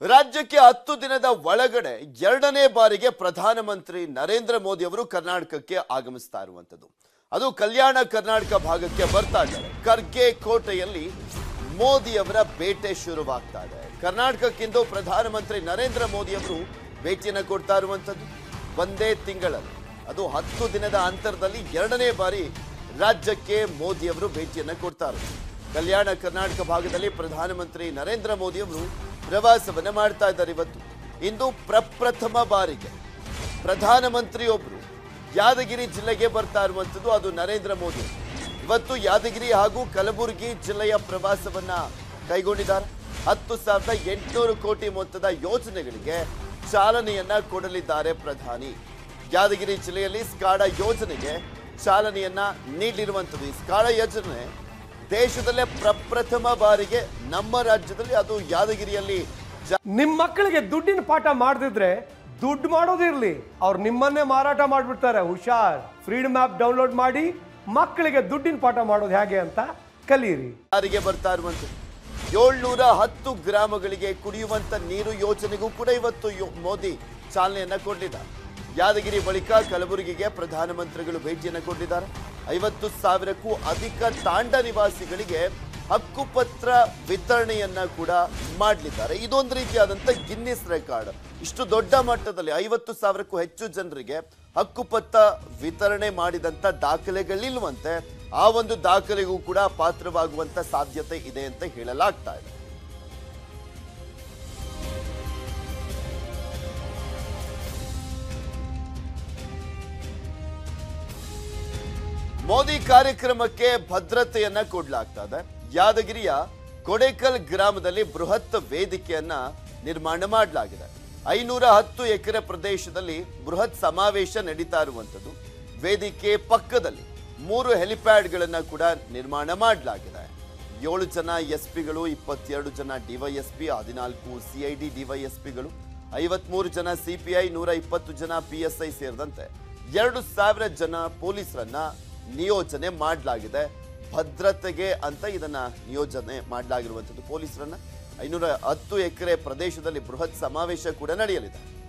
ರಾಜ್ಯಕ್ಕೆ ಹತ್ತು ದಿನದ ಒಳಗಡೆ ಎರಡನೇ ಬಾರಿಗೆ ಪ್ರಧಾನಮಂತ್ರಿ ನರೇಂದ್ರ ಮೋದಿ ಅವರು ಕರ್ನಾಟಕಕ್ಕೆ ಆಗಮಿಸ್ತಾ ಇರುವಂತದ್ದು ಅದು ಕಲ್ಯಾಣ ಕರ್ನಾಟಕ ಭಾಗಕ್ಕೆ ಬರ್ತಾ ಇದ್ದಾರೆ ಖರ್ಗೆ ಕೋಟೆಯಲ್ಲಿ ಮೋದಿ ಅವರ ಬೇಟೆ ಶುರುವಾಗ್ತಾ ಇದೆ ಕರ್ನಾಟಕಕ್ಕಿಂದು ಪ್ರಧಾನಮಂತ್ರಿ ನರೇಂದ್ರ ಮೋದಿ ಅವರು ಭೇಟಿಯನ್ನು ಕೊಡ್ತಾ ಇರುವಂತದ್ದು ಒಂದೇ ತಿಂಗಳಲ್ಲಿ ಅದು ಹತ್ತು ದಿನದ ಅಂತರದಲ್ಲಿ ಎರಡನೇ ಬಾರಿ ರಾಜ್ಯಕ್ಕೆ ಮೋದಿ ಅವರು ಭೇಟಿಯನ್ನು ಕೊಡ್ತಾರೆ ಕಲ್ಯಾಣ ಕರ್ನಾಟಕ ಭಾಗದಲ್ಲಿ ಪ್ರಧಾನಮಂತ್ರಿ ನರೇಂದ್ರ ಮೋದಿ ಅವರು ಪ್ರವಾಸವನ್ನ ಮಾಡ್ತಾ ಇದ್ದಾರೆ ಇವತ್ತು ಇಂದು ಪ್ರಪ್ರಥಮ ಬಾರಿಗೆ ಪ್ರಧಾನಮಂತ್ರಿ ಒಬ್ರು ಯಾದಗಿರಿ ಜಿಲ್ಲೆಗೆ ಬರ್ತಾ ಇರುವಂತದ್ದು ಅದು ನರೇಂದ್ರ ಮೋದಿ ಇವತ್ತು ಯಾದಗಿರಿ ಹಾಗೂ ಕಲಬುರಗಿ ಜಿಲ್ಲೆಯ ಪ್ರವಾಸವನ್ನ ಕೈಗೊಂಡಿದ್ದಾರೆ ಹತ್ತು ಸಾವಿರದ ಎಂಟುನೂರು ಕೋಟಿ ಮೊತ್ತದ ಯೋಜನೆಗಳಿಗೆ ಚಾಲನೆಯನ್ನ ಕೊಡಲಿದ್ದಾರೆ ಪ್ರಧಾನಿ ಯಾದಗಿರಿ ಜಿಲ್ಲೆಯಲ್ಲಿ ಸ್ಕಾಡಾ ಯೋಜನೆಗೆ ಚಾಲನೆಯನ್ನ ನೀಡಲಿರುವಂಥದ್ದು ಈ ಸ್ಕಾಡಾ ಯೋಜನೆ ದೇಶದಲ್ಲೇ ಪ್ರಪ್ರಥಮ ಬಾರಿಗೆ ನಮ್ಮ ರಾಜ್ಯದಲ್ಲಿ ಅದು ಯಾದಗಿರಿಯಲ್ಲಿ ಜಾ- ನಿಮ್ಮ ಮಕ್ಕಳಿಗೆ ದುಡ್ಡಿನ ಪಾಠ ಮಾಡದಿದ್ರೆ ದುಡ್ಡು ಮಾಡೋದಿರ್ಲಿ ಅವ್ರು ನಿಮ್ಮನ್ನೇ ಮಾರಾಟ ಮಾಡಿಬಿಡ್ತಾರೆ ಹುಷಾರ್ ಫ್ರೀಡಮ್ ಆ್ಯಪ್ ಡೌನ್ಲೋಡ್ ಮಾಡಿ ಮಕ್ಕಳಿಗೆ ದುಡ್ಡಿನ ಪಾಠ ಮಾಡೋದು ಹೇಗೆ ಅಂತ ಕಲೀರಿ ಜಾರಿಗೆ ಬರ್ತಾ ಇರುವಂಥದ್ದು ಏಳ್ನೂರ ಹತ್ತು ಗ್ರಾಮಗಳಿಗೆ ಕುಡಿಯುವಂತ ನೀರು ಯೋಜನೆಗೂ ಕೂಡ ಇವತ್ತು ಯೋ- ಮೋದಿ ಚಾಲನೆಯನ್ನ ಕೊಡಲಿದ್ದಾರೆ ಯಾದಗಿರಿ ಬಳಿಕ ಕಲಬುರಗಿಗೆ ಪ್ರಧಾನಮಂತ್ರಿಗಳು ಭೇಟಿಯನ್ನ ಕೊಟ್ಟಿದ್ದಾರೆ ಐವತ್ತು ಸಾವಿರಕ್ಕೂ ಅಧಿಕ ತಾಂಡ ನಿವಾಸಿಗಳಿಗೆ ಹಕ್ಕುಪತ್ರ ವಿತರಣೆಯನ್ನ ಕೂಡ ಮಾಡಲಿದ್ದಾರೆ ಇದೊಂದು ರೀತಿಯಾದಂತ ಗಿನ್ನಿಸ್ ರೆಕಾರ್ಡ್ ಇಷ್ಟು ದೊಡ್ಡ ಮಟ್ಟದಲ್ಲಿ ಐವತ್ತು ಸಾವಿರಕ್ಕೂ ಹೆಚ್ಚು ಜನರಿಗೆ ಹಕ್ಕುಪತ್ರ ವಿತರಣೆ ಮಾಡಿದಂತ ದಾಖಲೆಗಳಿಲ್ವಂತೆ ಆ ಒಂದು ದಾಖಲೆಗೂ ಕೂಡ ಪಾತ್ರವಾಗುವಂತ ಸಾಧ್ಯತೆ ಇದೆ ಅಂತ ಹೇಳಲಾಗ್ತಾ ಇದೆ ಮೋದಿ ಕಾರ್ಯಕ್ರಮಕ್ಕೆ ಭದ್ರತೆಯನ್ನ ಕೊಡ್ಲಾಗ್ತಾ ಇದೆ ಯಾದಗಿರಿಯ ಕೊಡೇಕಲ್ ಗ್ರಾಮದಲ್ಲಿ ಬೃಹತ್ ವೇದಿಕೆಯನ್ನ ನಿರ್ಮಾಣ ಮಾಡಲಾಗಿದೆ ಐನೂರ ಹತ್ತು ಎಕರೆ ಪ್ರದೇಶದಲ್ಲಿ ಬೃಹತ್ ಸಮಾವೇಶ ನಡೀತಾ ಇರುವಂತದ್ದು ವೇದಿಕೆ ಪಕ್ಕದಲ್ಲಿ ಮೂರು ಹೆಲಿಪ್ಯಾಡ್ಗಳನ್ನ ಕೂಡ ನಿರ್ಮಾಣ ಮಾಡಲಾಗಿದೆ ಏಳು ಜನ ಎಸ್ ಪಿಗಳು ಇಪ್ಪತ್ತೆರಡು ಜನ ಡಿವೈಎಸ್ಪಿ ಹದಿನಾಲ್ಕು ಸಿಐಡಿ ಡಿವೈಎಸ್ಪಿಗಳು ಐವತ್ಮೂರು ಜನ ಸಿಪಿಐ ನೂರ ಇಪ್ಪತ್ತು ಜನ ಪಿಎಸ್ಐ ಸೇರಿದಂತೆ ಎರಡು ಸಾವಿರ ಜನ ಪೊಲೀಸರನ್ನ ನಿಯೋಜನೆ ಮಾಡಲಾಗಿದೆ ಭದ್ರತೆಗೆ ಅಂತ ಇದನ್ನ ನಿಯೋಜನೆ ಮಾಡಲಾಗಿರುವಂಥದ್ದು ಪೊಲೀಸರನ್ನ ಐನೂರ ಹತ್ತು ಎಕರೆ ಪ್ರದೇಶದಲ್ಲಿ ಬೃಹತ್ ಸಮಾವೇಶ ಕೂಡ ನಡೆಯಲಿದೆ